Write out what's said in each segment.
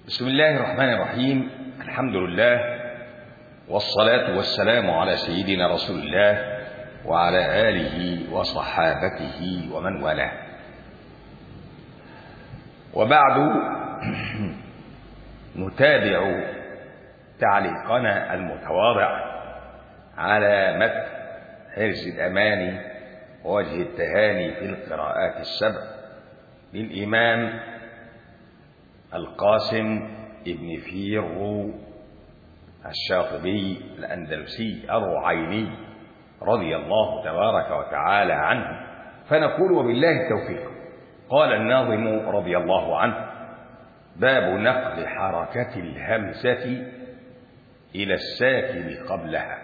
بسم الله الرحمن الرحيم الحمد لله والصلاة والسلام على سيدنا رسول الله وعلى آله وصحابته ومن والاه وبعد نتابع تعليقنا المتواضع على متن حرز الأماني ووجه التهاني في القراءات السبع للإمام القاسم ابن فيرو الشاطبي الأندلسي الرعيني رضي الله تبارك وتعالى عنه فنقول وبالله التوفيق قال الناظم رضي الله عنه باب نقل حركة الهمزة إلى الساكن قبلها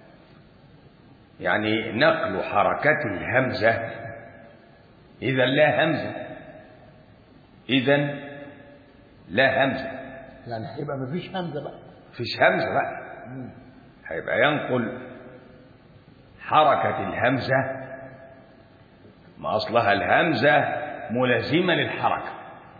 يعني نقل حركة الهمزة إذا لا همزة إذا لا همزة يعني هيبقى مفيش همزه بقى فيش همزة بقى هيبقى ينقل حركة الهمزة ما أصلها الهمزة ملازمة للحركة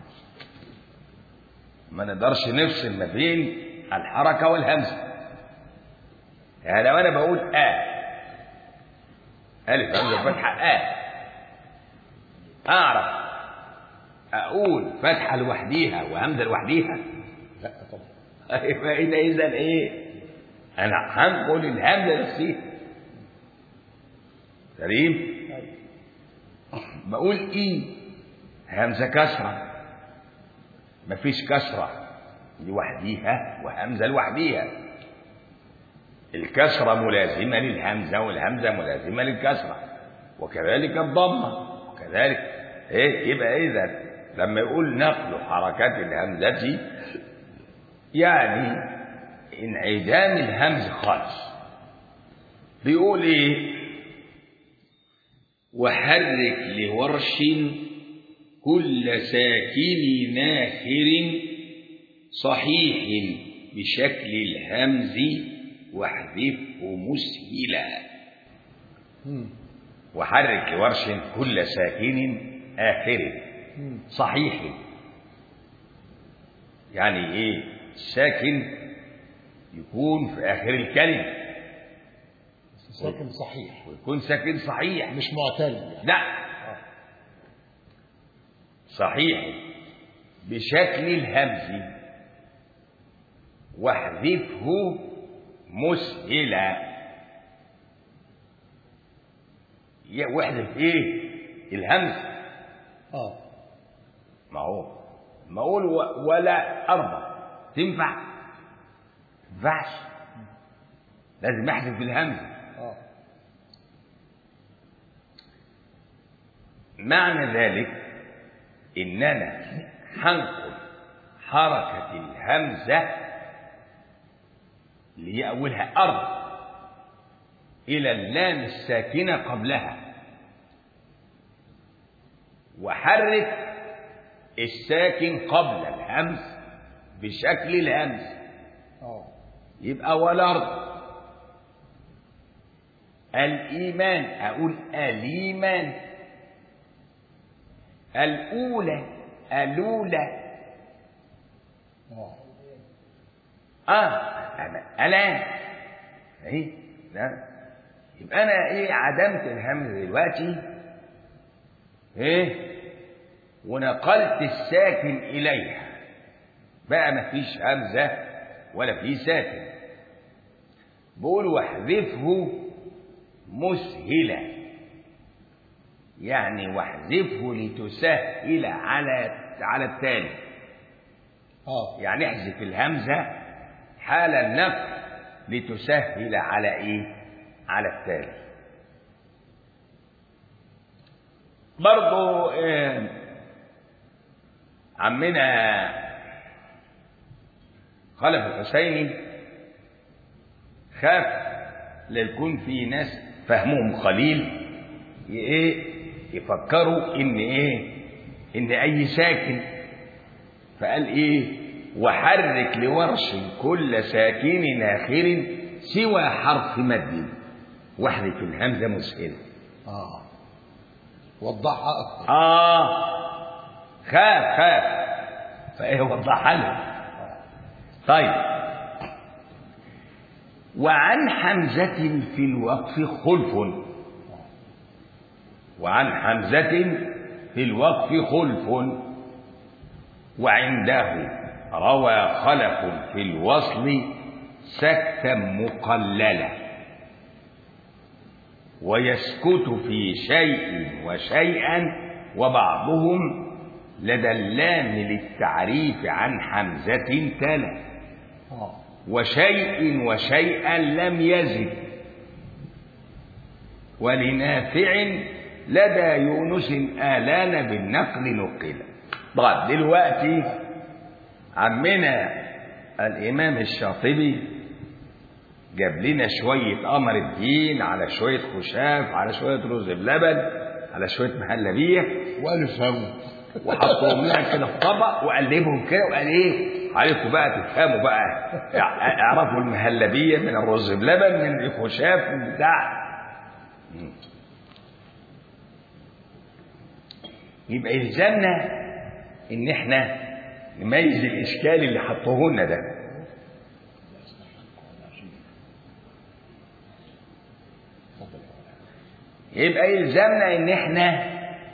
ما نقدرش نفصل ما بين الحركة والهمزة يعني لو أنا بقول آ ألف همزة فتحة آ أعرف أقول فتحة لوحديها وهمزة لوحديها لا طبعا يبقى إذا إذا إيه؟ أنا هنقل الهمزة نفسها سليم؟ بقول إيه؟ همزة كسرة مفيش كسرة لوحديها وهمزة لوحديها الكسرة ملازمة للهمزة والهمزة ملازمة للكسرة وكذلك الضمة وكذلك إيه يبقى إذا لما يقول نقل حركات الهمزة يعني انعدام الهمز خالص بيقول ايه وحرك لورش كل ساكن ناخر صحيح بشكل الهمز واحذفه مسهلا مم. وحرك لورش كل ساكن آخر مم. صحيح يعني ايه ساكن يكون في اخر الكلمه بس ساكن صحيح ويكون ساكن صحيح مش معتل يعني لا صحيح بشكل الهمز واحذفه مسهلا يا- واحذف ايه الهمز اه ما هو ما اقول و- ولا ارضى تنفع تنفعش لازم احذف الهمزه اه معنى ذلك اننا هنقل حركه الهمزه اللي هي اولها ارض الى اللام الساكنه قبلها وحرك الساكن قبل الهمز بشكل الهمز اه يبقى والارض الايمان اقول الايمان الاولى الاولى اه اه انا الان ايه لا يبقى انا ايه عدمت الهمز دلوقتي ايه ونقلت الساكن اليها بقى ما فيش همزه ولا في ساكن بقول واحذفه مسهلا يعني واحذفه لتسهل على على التالي اه يعني احذف الهمزة حال النقل لتسهل على ايه على التالي برضو آه، عمنا خلف الحسيني خاف ليكون في ناس فهمهم قليل ي- ايه يفكروا ان ايه ان اي ساكن فقال ايه وحرك لورش كل ساكن آخر سوى حرف مد واحذف الهمزة مسهلة اه وضحها اكتر آه خاف خاف فإيه وضحها له طيب وعن حمزة في الوقف خلف وعن حمزة في الوقف خلف وعنده روى خلف في الوصل سكتا مقللا ويسكت في شيء وشيئا وبعضهم لدى اللام للتعريف عن حمزة تلا اه وشيء وشيئا لم يزد ولنافع لدى يونس آلان بالنقل نقل طيب دلوقتي عمنا الإمام الشاطبي جاب لنا شوية قمر الدين على شوية خشاف على شوية رز بلبن على شوية مهلبية والف هم وحطهم لنا كده في طبق وقلبهم كده وقال ايه عليكم بقى تفهموا بقى اعرفوا المهلبيه من الرز بلبن من الخشاف من بتاع يبقى يلزمنا ان احنا نميز الاشكال اللي حطوه لنا ده يبقى يلزمنا ان احنا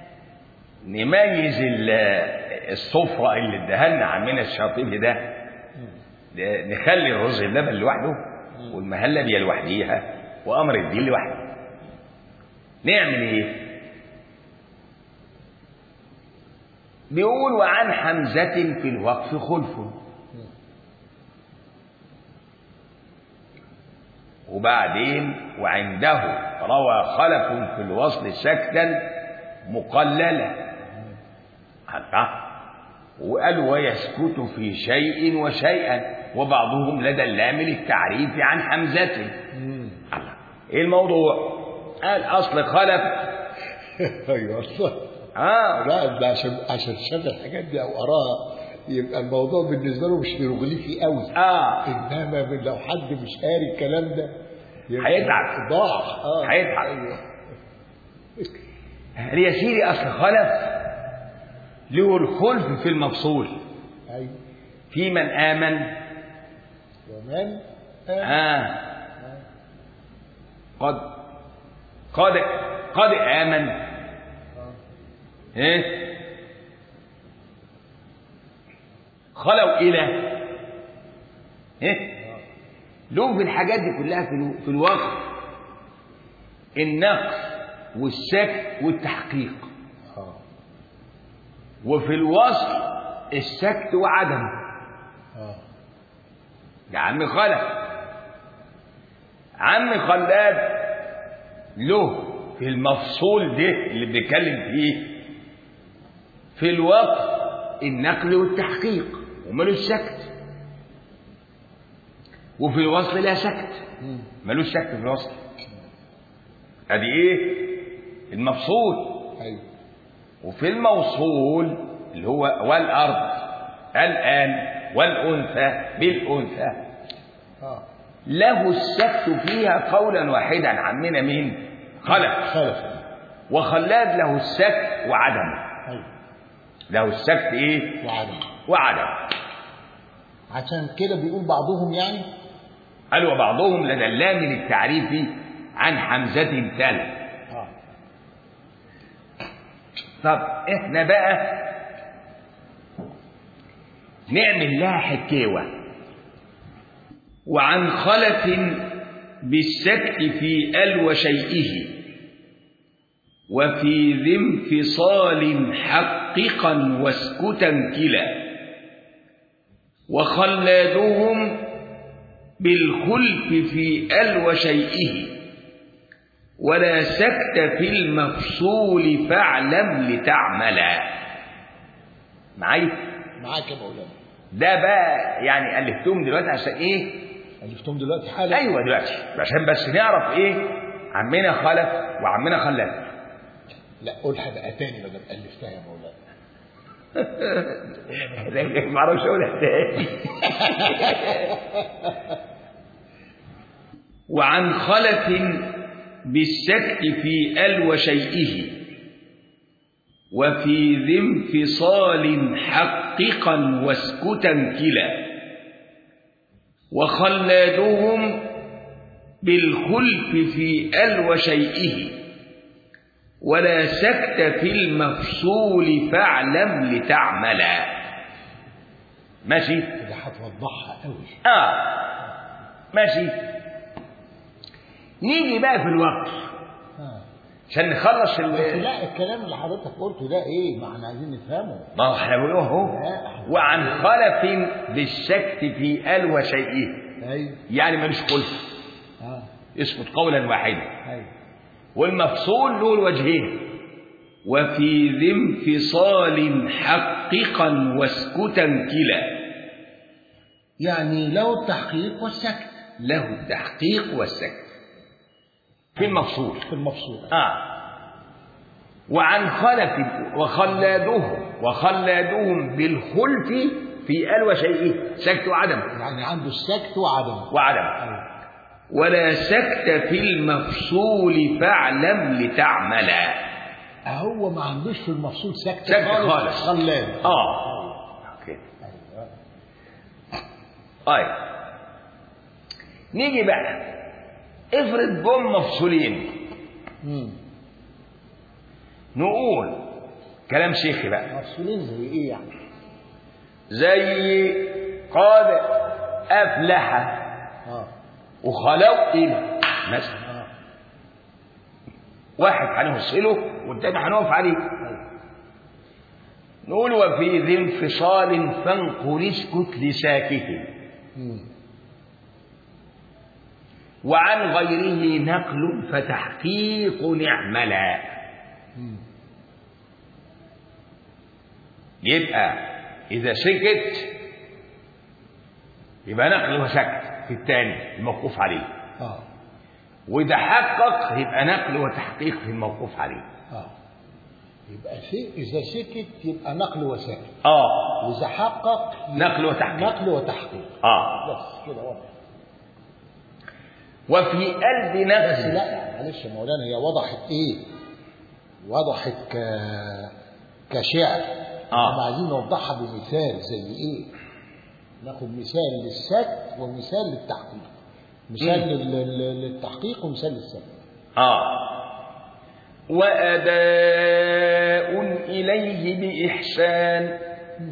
نميز ال- الصفرة اللي اداها لنا عمنا الشاطبي ده ده نخلي الرز اللبن لوحده والمهلبية لوحديها وأمر الدين لوحده نعمل ايه بيقول وعن حمزة في الوقف خلف وبعدين وعنده روى خلف في الوصل سكتا مقللا الله وقال ويسكت في شيء وشيئا وبعضهم لدى اللام للتعريف عن حمزة الله ايه الموضوع قال اصل خلف ايوه اصلا اه لا ده عشان عشان شاف الحاجات دي او قراها يبقى الموضوع بالنسبه له مش هيروغليفي قوي اه انما من لو حد مش قاري الكلام ده يبقى هيتعب. ضاع اه هيتعب. ايوه قال يا سيدي اصل خلف له الخلف في المفصول ايوه في من امن ومن آه. آه قد قد قد آمن إيه خلوا إلى إيه له في الحاجات دي كلها في, الو- في الوقت النقص والسكت والتحقيق اه وفي الوصل السكت وعدمه اه ده عم خلف عم خلاد له في المفصول ده اللي بنتكلم فيه في الوقت النقل والتحقيق ومالوش سكت وفي الوصل لا سكت مم. مالوش سكت في الوصل ادي ايه المفصول ايوه وفي الموصول اللي هو والارض الان والانثى بالانثى اه له السكت فيها قولا واحدا عمنا مين خلف خلف وخلاد له السكت وعدم ايوه له السكت ايه وعدم وعدم عشان كده بيقول بعضهم يعني قال وبعضهم لدى اللام للتعريف عن حمزة تلا اه طب احنا بقى نعمل لها حكاوة وعن خلف بالسكت في ال وشيئه وفي ذي انفصال حققا واسكتا كلا وخلادهم بالخلف في ال وشيئه ولا سكت في المفصول فاعلم لتعملا معايا معاك يا مولانا ده بقى يعني الفتهم دلوقتي عشان ايه الفتهم دلوقتي حالا ايوه دلوقتي عشان بس نعرف ايه عمنا خلف وعمنا خلف لا قولها بقى تاني بدل الفتها يا مولانا ما اعرفش اقولها تاني وعن خلف بالسكت في ال وشيئه وفي ذي انفصال حققا واسكتا كلا وخلادهم بالخلف في ال وشيئه ولا سكت في المفصول فاعلم لتعملا ماشي كده هتوضحها قوي اه ماشي نيجي بقى في الوقت آه. عشان نخلص بس ال لا الكلام اللي حضرتك قلته ده ايه ما احنا عايزين نفهمه ما هو احنا بنقول اهو وعن خلف بالسكت في ال وشيئه ايوه يعني ملوش خلف اه يسكت قولا واحدا ايوه والمفصول له الوجهين وفي ذي انفصال حققا واسكتا كلا يعني لو التحقيق والسكت له التحقيق والسكت في المفصول في المفصول آه وعن خلف وخلادهم وخلادهم بالخلف في ال وشيئه سكت وعدم يعني عنده السكت وعدم وعدم ولا سكت في المفصول فاعلم لتعملا هو ما عندوش في المفصول سكت سكت خالص. خلاد اه اوكي طيب نيجي بقى افرض جم مفصولين مم. نقول كلام شيخي بقى مفصولين زي ايه يعني زي قال افلح اه وخلوا الى مثلا اه واحد هنوصله والتاني هنقف عليه نقول وفي ذي انفصال فانقل اسكت لساكته مم. وعن غيره نقل فتحقيق نعملا مم. يبقى إذا سكت يبقى نقل وسكت في الثاني الموقوف عليه اه وإذا حقق يبقى نقل وتحقيق في الموقوف عليه اه يبقى سي... اذا سكت يبقى نقل وسكت آه واذا حقق يبقى نقل وتحقيق نقل وتحقيق آه بس كده واضح وفي قلب بس نفس لا يعني معلش يا مولانا هي وضحت ايه وضحت ك كشعر آه. احنا عايزين نوضحها بمثال زي ايه ناخد مثال للسكت ومثال للتحقيق مثال مم. لل- لل- للتحقيق ومثال للسكت آه وأداء إليه بإحسان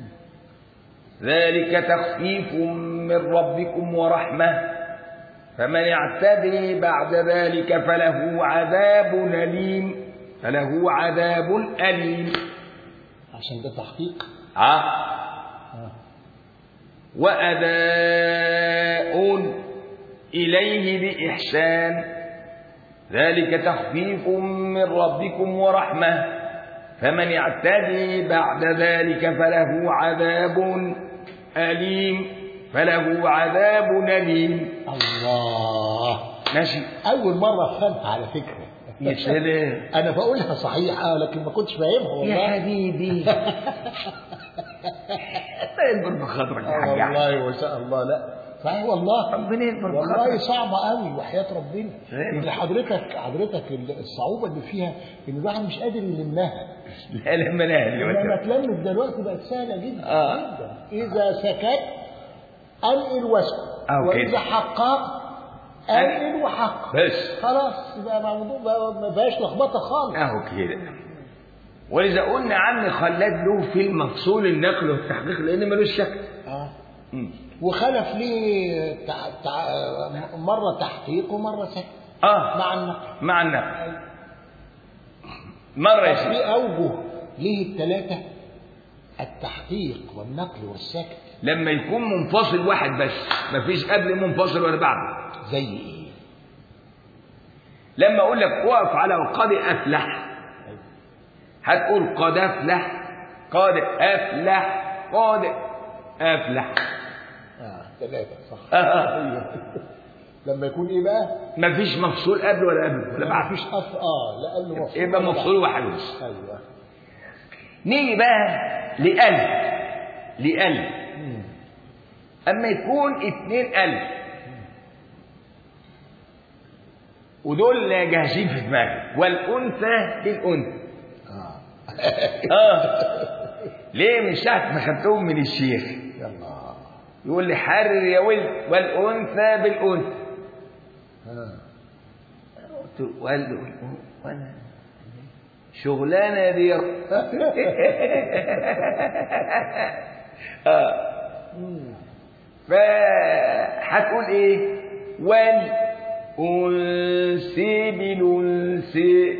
ذلك تخفيف من ربكم ورحمة فمن اعتدي بعد ذلك فله عذاب أليم فله عذاب أليم عشان ده تحقيق آه آه. وأداء إليه بإحسان ذلك تخفيف من ربكم ورحمة فمن اعتدي بعد ذلك فله عذاب أليم فله عذاب أليم الله ماشي اول مره افهمها على فكره يا سلام انا بقولها صحيحه لكن ما كنتش فاهمها يا والله حبيبي الله يكبر بخاطرك يا آه حاج أحمد. والله وشاء الله لا صحيح والله ربنا يكبر والله بخاطرك صعبة قوي وحياة ربنا إيه؟ ان حضرتك حضرتك الصعوبة اللي فيها ان الواحد مش قادر يلمها لا لا ما لا لما لا اتلمت دلوقتي بقت سهلة جدا آه. جدا إذا سكت أنقل واسكت آه، وإذا كده. حقق أنقل وحقق بس خلاص يبقى الموضوع بقى ما بقاش لخبطة خالص اهو كده ولذا قلنا عم خلاد له في المفصول النقل والتحقيق لان ملوش شك آه. مم. وخلف ليه تع... تع... مرة تحقيق ومرة سكت اه مع النقل مع النقل مره يا سيدي في أوجه ليه الثلاثة التحقيق والنقل والسكت لما يكون منفصل واحد بس مفيش قبل منفصل ولا بعده زي إيه؟ لما اقول لك اقف على قد افلح هتقول قد افلح قد افلح قد افلح آه ثلاثة صح آه. أيوه. لما يكون إيه بقى؟ مفيش مفصول قبل ولا قبل ولا بعد مفيش أف آه لأنه مفصول يبقى ولا مفصول بعد. واحد بس أيوه نيجي بقى لألف لألف مم. أما يكون اتنين ألف ودول جاهزين في دماغك والأنثى للأنثى آه آه ليه من ساعة ما خدتهم من الشيخ يلا يقول لي حرر يا ولد والأنثى بالأنثى ها قلت له وقال له وانا شغلانه دي اه فهتقول ايه والانثى بالانثى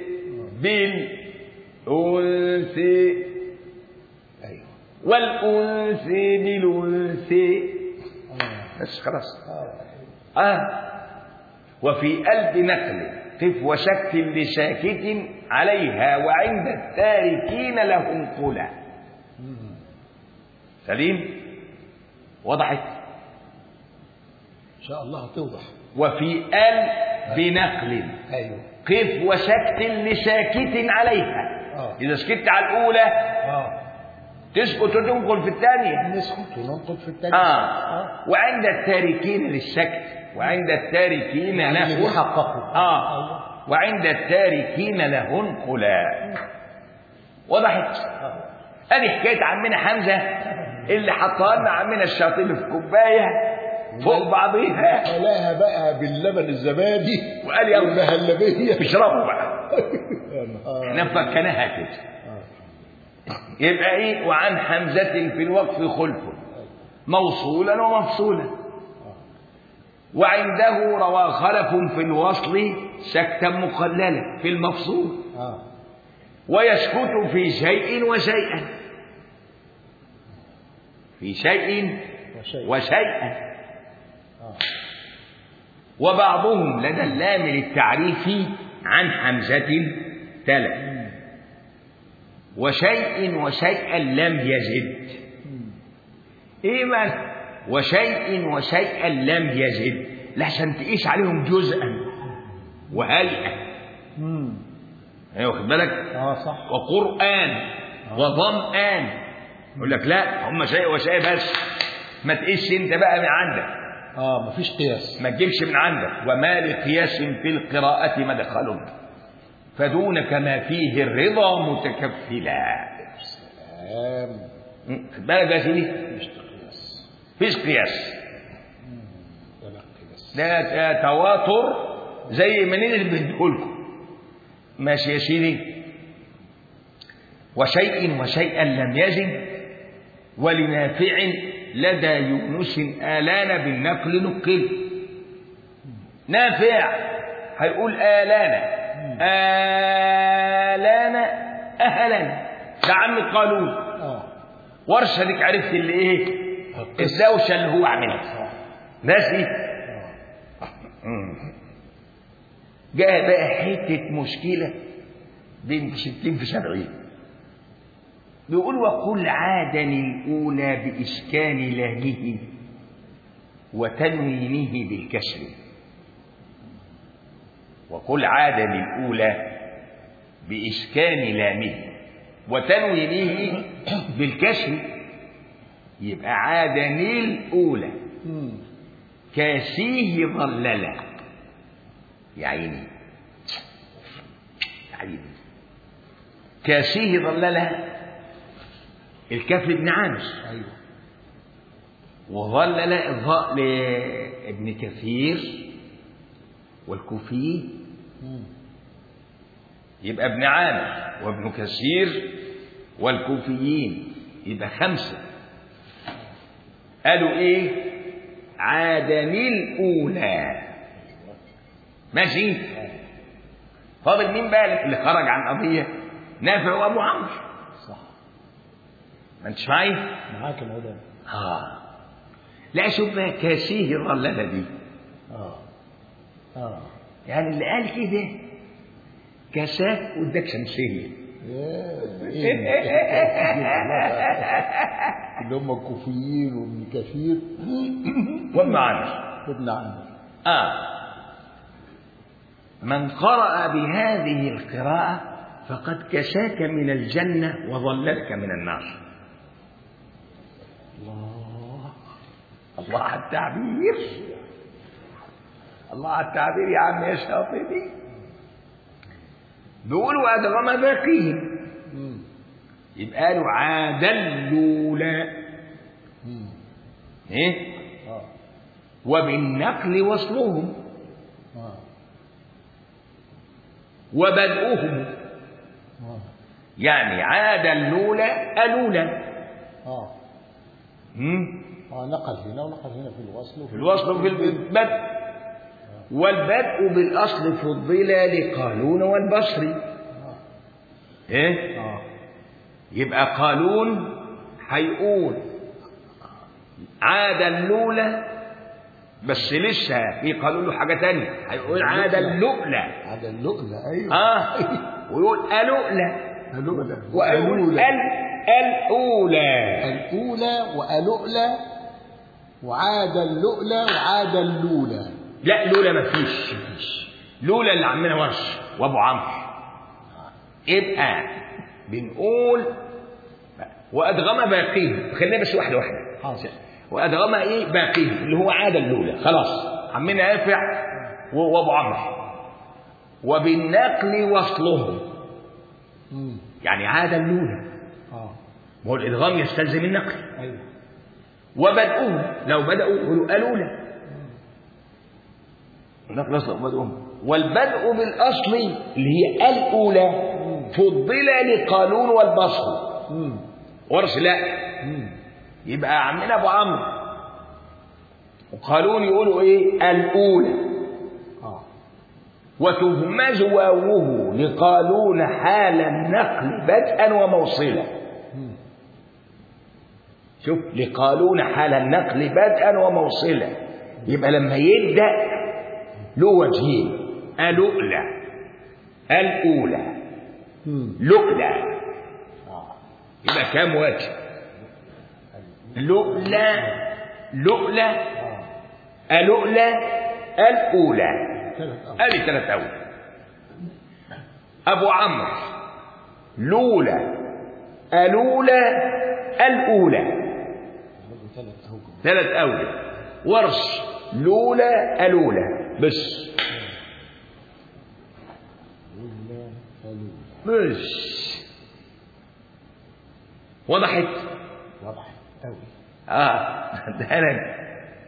بالانثى ايوه والانثى بالانثى اه بس خلاص اه آه وفي قلب نقل قف وشك لشاكت عليها وعند التاركين لهم قلع مم. سليم وضحت ان شاء الله توضح وفي قلب نقل ايوه قف وشك لشاكت عليها اه إذا سكت على الأولى اه تسكت وتنقل في الثانية نسكت وننقل في التاني آه وعند التاركين للسكت وعند التاركين يعني اللي له بيحققوا آه أيوة. وعند التاركين لهن قلا وضحت آه. ادي حكايه عمنا حمزه اللي حطها لنا عمنا الشاطبي في كوبايه فوق بعضيها خلاها بقى باللبن الزبادي وقال يلا والمهلبيه اشربوا بقى يا نهار. احنا مفكناها كده آه. يبقى ايه وعن حمزه في الوقف خلف موصولا ومفصولا وعنده روى خلف في الوصل سكتا مقللا في المفصول اه ويسكت في شيء وشيئا في شيء وشيء وشيئا آه. وبعضهم لدى اللام للتعريف عن حمزة تلا وشيء وشيئا لم يزد ايه مال وشيء وشيئا لم يزد لحسن تقيس عليهم جزءا وهيئة مم. ايوه واخد بالك اه صح وقرآن وظمآن يقول لك لا هم شيء وشيء بس ما تقيسش انت بقى من عندك اه مفيش قياس ما تجيبش من عندك وما لقياس في القراءة مدخل فدونك ما فيه الرضا متكفلا سلام م، خد بالك يا سيدي مفيش قياس فيش قياس ولا قياس ده ده تواتر زي ما اللي بديهولكم ماشي يا سيدي وشيء وشيئا لم يزد ولنافع لدى يونس آلان بالنقل نقل نافع هيقول آلان آلان أهلا ده عم قالون اه ورشة ديك عرفت اللي ايه القصة. الدوشة اللي هو عاملها صح ماشي اه جاء بقى حتة مشكلة بين ستين في سبعين بيقول وقل عادا الأولى بإسكان لهجه وتنوينه بالكسر وقل عادا الأولى بإسكان لامه وتنوينه بالكسر يبقى عادا الأولى مم. كاسيه ظللا يا عيني يا عيني كاسيه ظللا الكاف لابن عامر ايوه وظلل الظاء لابن كثير والكوفي مم. يبقى ابن عامر وابن كثير والكوفيين يبقى خمسة قالوا ايه عادني الأولى ماشي فاضل مين بقى اللي خرج عن قضية نافع وأبو عمرو صح ما انتش معايا معاك الهدى اه لا شوف بقى كاسيه ظللة دي اه اه يعني اللي قال كده كاساه واداك شمسيه يا إيه؟ اللي هم الكوفيين وابن كثير وابن عامر وابن عامر آه من قرأ بهذه القراءة فقد كساك من الجنة وظللك من النار الله الله على التعبير الله على التعبير يا عم يا شاطبي بيقولوا أدغم باقيهم مم. يبقى قالوا عاد الأولى مم. إيه وبالنقل وصلهم آه. وبدؤهم آه. يعني عاد اللولى ألولا آه. هم؟ آه نقل هنا ونقل هنا في الوصل وفي في الوصل وفي البدء والبدء بالأصل فضل لقالون والبصري آه. إيه؟ آه. يبقى قالون هيقول عاد اللولى بس لسه في قالون له حاجة تانية هيقول عاد اللؤلى هذا اللؤلؤ أيوه اه ويقول ألؤلى اللؤلؤ ويقول ال الأولى الأولى وألؤلى وعاد اللؤلى وعاد اللولى لا لولا ما فيش لولا اللي عمنا ورش وابو عمرو يبقى بنقول وادغم باقيه خلينا بس واحده واحده حاضر. وادغم ايه باقيه اللي هو عاد اللولا خلاص عمنا نافع و- وابو عمرو وبالنقل وصلهم مم. يعني عاد اللولا آه ما هو الادغام يستلزم النقل أيوه وبدؤهم لو بدأوا يقولوا ألولا النقل أصلا وبدؤهم والبدء بالأصل اللي هي الأولى فضل لقانون والبصر مم. ورش لا مم. يبقى عمنا أبو عمرو وقالون يقولوا إيه الأولى آه وتهمز واوه لقالون حال النقل بدءا وموصلا مم. شوف لقالون حال النقل بدءا وموصلا يبقى لما يبدا له وجهين الؤلى الاولى مم. لؤلى آه يبقى كام وجه لؤلى لؤلى آه الؤلى الاولى ثلاث أول ادي ثلاث اول ابو عمرو لولا الأولى الأولى برضه ثلاث أوجه ثلاث أولى ورش لولا الأولى بس لولا فلولا بس وضحت واضح أوي اه ده انا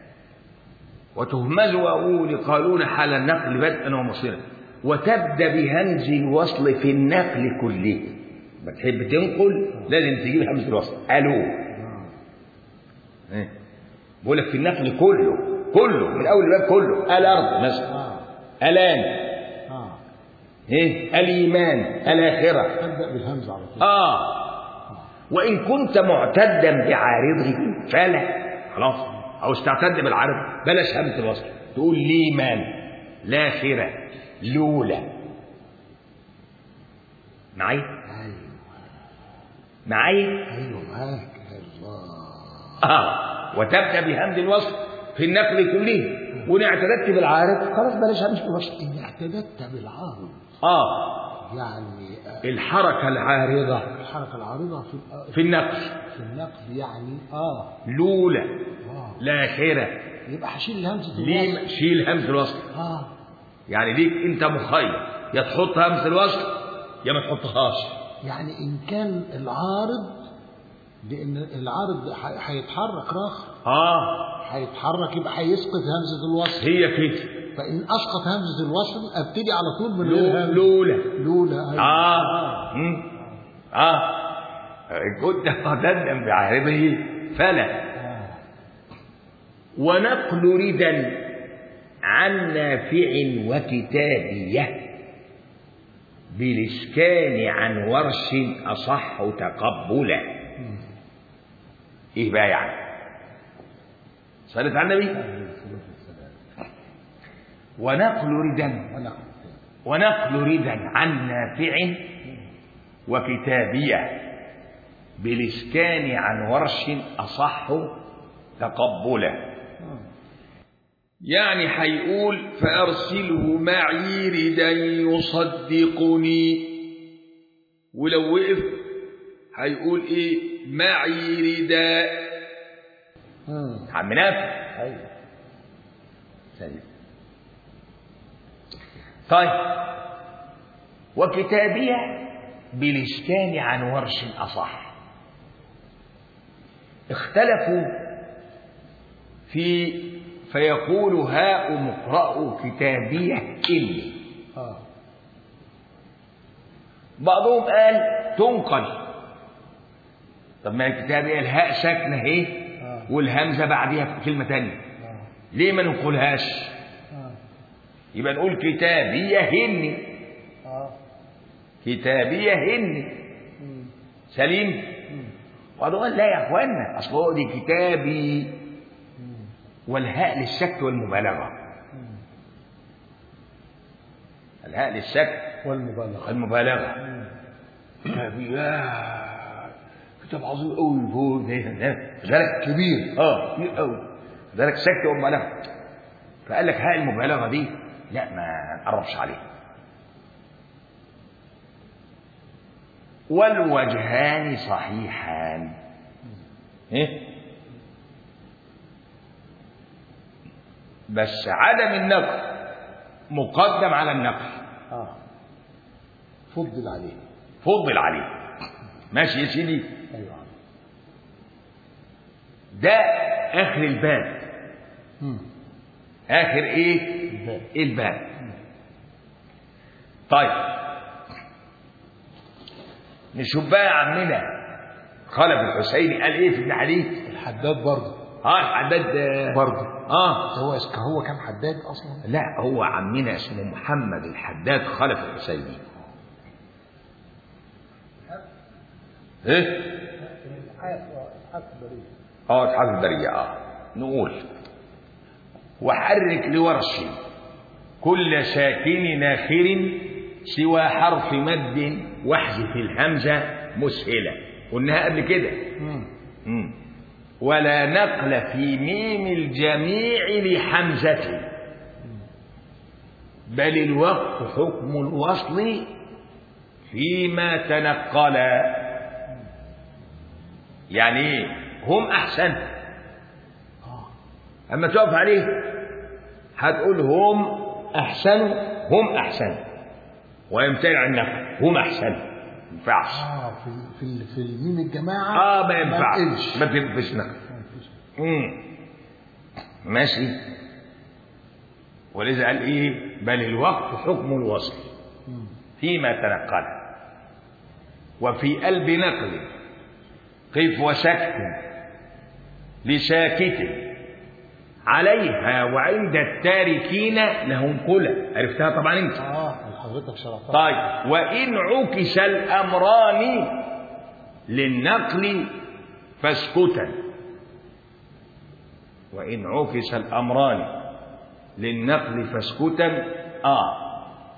وتهمز وأقول قالون حال النقل بدءا ومصيرا وتبدا بهمز الوصل في النقل كله بتحب تنقل لازم تجيب همزه الوصل الو آه. إيه؟ بقول لك في النقل كله كله من اول الباب كله الارض مثلا آه الان آه ايه الايمان الاخره تبدأ بالهمزة على طول اه وان كنت معتدا بعارضه فلا خلاص او استعتد بالعارض بلاش همزه الوصل تقول ليمان لاخره لولا معي أيوه معي أيوه معاك الله اه وتبدا بهمز الوصل في النقل كله وان اعتددت بالعارض خلاص بلاش همزه الوصل إن اعتددت بالعارض اه يعني آه، الحركه العارضه الحركة العارضة في الأ- في النقل في النقد يعني آه لولا آه لاخره يبقى هشيل همزة ليه الوصل شيل همزه الوصل آه يعني ليك انت مخير يا تحط همزه الوصل يا ما تحطهاش يعني إن كان العارض لأن العارض ح- هيتحرك راخر اه هيتحرك يبقى هيسقط همزة الوصل هي كده فإن أسقط همزة الوصل أبتدي على طول من غير لو همزة لولا لولا أيوة. اه مم. اه كنت قددا بعارضه فلا آه. ونقل ردا عن نافع وكتابية بالإسكان عن ورش أصح تقبلا مم. إيه بقى يعني صلت على النبي عليه الصلاة والسلام. ونقل ردا ونقل ونقل ردا عن نافع وكتابية بالإسكان عن ورش أصح تقبلا آه. يعني هيقول فأرسله معي ردا يصدقني ولو وقف هيقول إيه معي رداء مم. عم نافع أيوة سيد طيب وكتابية بالإسكان عن ورش أصح اختلفوا في فيقول هاؤم اقرأوا كتابيه إني اه بعضهم قال تنقل طب ما الكتابية الهاء ساكنة اهي آه. والهمزة بعديها في كلمة تانية اه ليه ما ننقلهاش اه يبقى نقول كتابية هني اه كتابية هني مم. سليم مم. بعضهم قال لا يا اخوانا اصل هو دي كتابي مم. والهاء للسكت والمبالغة مم. الهاء للسكت والمبالغة والمبالغة مم. كتابي يا كتاب عظيم قوي فوق ذلك كبير اه كتير قوي ذلك سكت ومبالغة فقال لك هاء المبالغة دي لا ما نقربش عليها والوجهان صحيحان ايه بس عدم النقل مقدم على النقل اه فضل عليه فضل عليه ماشي يا سيدي ايوه ده اخر الباب مم. اخر ايه الباب. الباب طيب نشوف بقى عمنا خلف الحسيني قال ايه في ابن علي الحداد برضه اه الحداد آه، برضه اه هو هو كان حداد اصلا لا هو عمنا اسمه محمد الحداد خلف الحسيني ايه اه اسحاق البرية اه نقول وحرك لورش كل ساكن ناخر سوى حرف مد واحذف الهمزة مسهلة قلناها قبل كده مم. مم. ولا نقل في ميم الجميع لحمزة بل الوقف حكم الوصل فيما تنقل يعني ايه هم احسن اه اما تقف عليه هتقول هم احسن هم احسن ويمتنع النقل هم احسن ما ينفعش اه في في في الميم الجماعه اه ما ينفعش تقلش. ما تنفعش نقل ما تقلش. مم. ماشي ولذا قال ايه بل الوقف حكم الوصل مم. فيما تنقل وفي قلب نقل قف وسكت لساكت عليها وعند التاركين لهم كلى عرفتها طبعا انت اه اللي حضرتك شرحتها طيب وإن عكس الأمران للنقل فاسكتا وإن عكس الأمران للنقل فاسكتا آه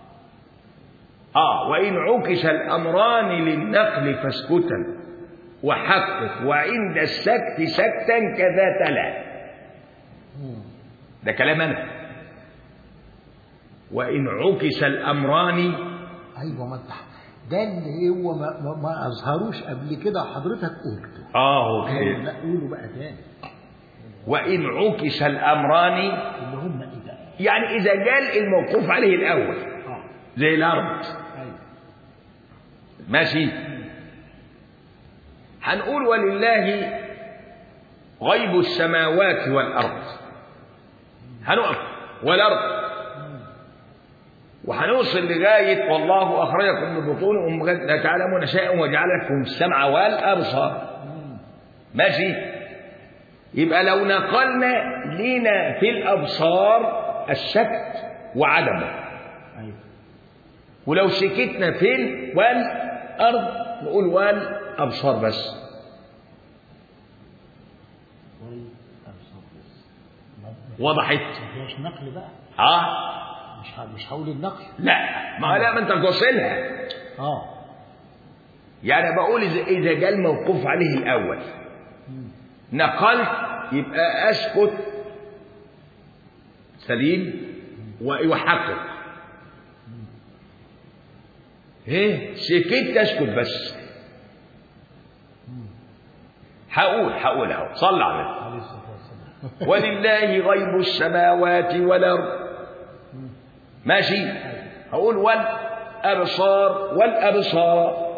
آه وإن عكس الأمران للنقل فاسكتا وحقق وعند السكت سكتا كذا تلا مم. ده كلام أنا وإن عكس الأمران ايوه ما انت ده اللي هو ما, ما, ما اظهروش قبل كده حضرتك قلته آه أيوة، أوكي لا قولوا بقى تاني وإن عكس الأمران اللي هم ايه ده يعني إذا قال الموقوف عليه الأول اه زي الأرض ايوه ماشي هنقول ولله غيب السماوات والأرض هنقف والأرض وهنوصل لغاية والله أخرجكم من بطون أمهاتكم لا تعلمون شيئا وجعل لكم السمع والأبصار مم. ماشي يبقى لو نقلنا لينا في الأبصار السكت وعدمه ايوه ولو سكتنا في ال والأرض نقول والأبصار بس والابصار بس ما- وضحت ما فيهاش نقل بقى اه مش ه- مش هقول النقل لا ما لا ما انت توصلها اه يعني بقول اذا اذا جاء الموقوف عليه الاول مم. نقلت يبقى اسكت سليم ويحقق ايه سكت اسكت بس هقول هقول اهو صلى على النبي عليه الصلاه والسلام ولله غيب السماوات والارض ماشي هقول والابصار والابصار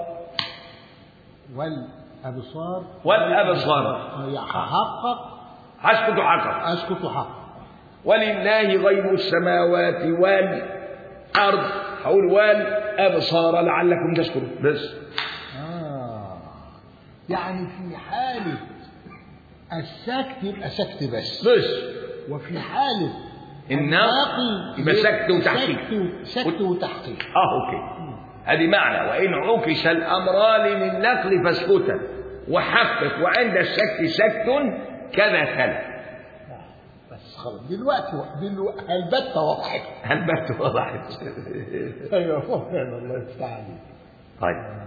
والابصار والأبصار. آه، يحقق هسكت وحقق اسكت حق ولله غيب السماوات والأرض هقول والأبصار لعلكم تشكرون بس آه يعني في حالة السكت يبقى سكت بس بس وفي حالة النقل يبقى سكت وتحقيق. سكت, سكت وتحقيق اه اوكي هذه معنى وان عكس الامران من نقل فاسكتا وحقق وعند السكت سكت كذا كذا بس خلاص دلوقتي دلوقتي البتة وضحت هل بات وضحت ايوه فعلا الله يفتح عليك طيب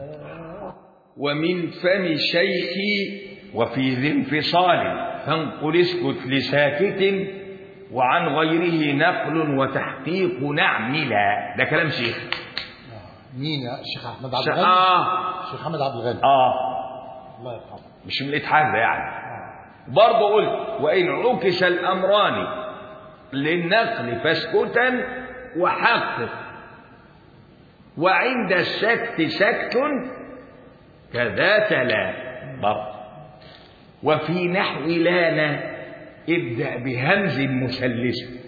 ومن فم شيخ وفي ذي انفصال فانقل اسكت لساكت وعن غيره نقل وتحقيق نعملا ده كلام شيخ مين يا شيخ احمد عبد ش- الغني اه شيخ احمد عبد الغني اه الله يرحمه مش من الاتحاد ده يعني برضه قلت وإن عكس الأمران للنقل فاسكتا وحقق وعند السكت سكت كذا تلا برضه وفي نحو لانا ابدأ بهمز مثلث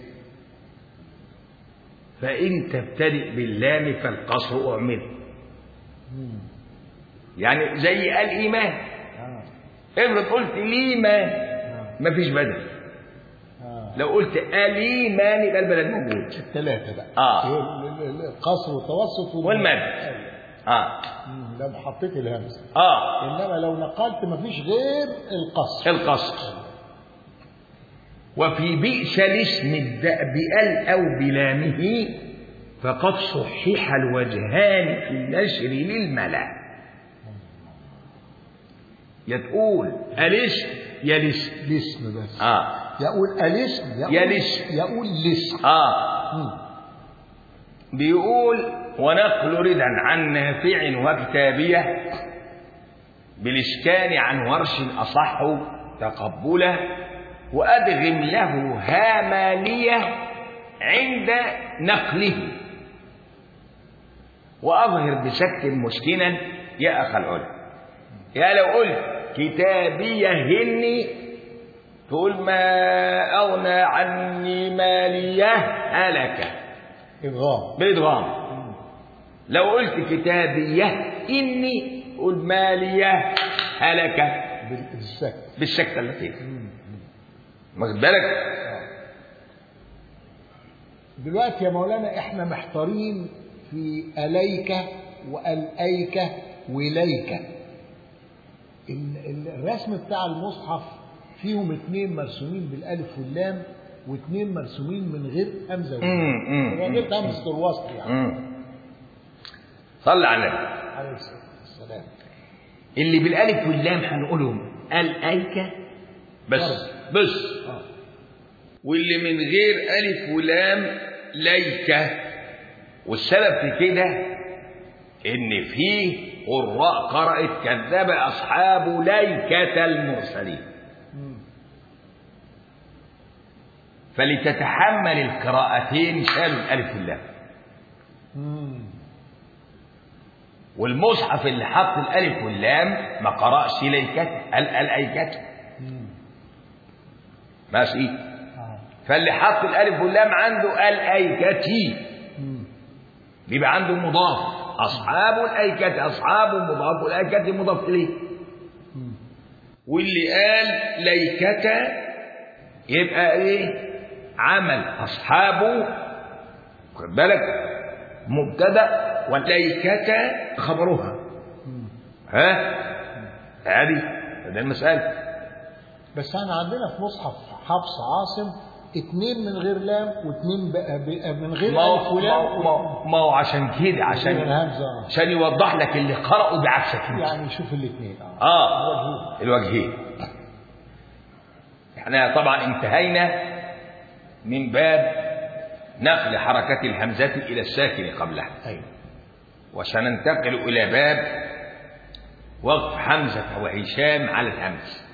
فإن تبتدئ باللام فالقصر أعمل يعني زي الإيمان آه. افرض قلت ليمان مفيش بدل آه. لو قلت اليمان يبقى البلد موجود الثلاثة بقى آه. ال- ال- ال- القصر والتوسط وال- والمد. أيوة. اه مم، لو حطيت الهمزة اه إنما لو نقلت مفيش غير القصر القصر وفي بئس الاسم ابدأ بأل أو بلامه فقد صحح الوجهان في النشر للملا يا تقول الاسم يا الاسم الاسم بس اه يقول الاسم يقول يلس. يقول لسم اه مم. بيقول ونقل ردا عن نافع وكتابية بالإسكان عن ورش أصح تقبله وأدغم له هامالية عند نقله وأظهر بسكت مسكنا يا أخ العلا يا لو قلت كتابية هني تقول ما أغنى عني مالية هلك إدغام بإدغام لو قلت كتابية إني قل مالية هلك بال- بالسكت بالسكتة التي واخد بالك دلوقتي يا مولانا احنا محتارين في أليك وألأيك وليك ال- ال- الرسم بتاع المصحف فيهم اتنين مرسومين بالألف واللام واتنين مرسومين من غير همزة واللام. مم، مم، من غير همزة الوصل يعني مم. صلى على النبي عليه الصلاة والسلام اللي بالالف واللام هنقولهم الايكه بس بس آه. واللي من غير الف ولام ليكه والسبب في كده ان فيه قراء قرأت كذب اصحاب ليكه المرسلين مم. فلتتحمل القراءتين شالوا الالف واللام مم. والمصحف اللي حط الالف واللام ما قرأش ليكته قال الايكته مم. ماشي آه. فاللي حط الالف واللام عنده الايكتي مم. بيبقى عنده مضاف اصحاب الايكه اصحاب مضاف الايكه مضاف اليه مم. واللي قال ليكة يبقى ايه عمل اصحابه خد بالك مبتدا وليكة خبرها مم. ها هذه ده المسألة بس احنا عندنا في مصحف حفص عاصم اتنين من غير لام واتنين بقى بقى من غير ما الف هو ولام ما هو- ما هو عشان كده من غير عشان الهمزه عشان يوضح لك اللي قرأوا بعكسك انت. يعني شوف الاثنين اه اه وجهين. الوجهين احنا طبعا انتهينا من باب نقل حركة الهمزة إلى الساكن قبلها ايوه وسننتقل إلى باب وقف حمزة وهشام على الهمز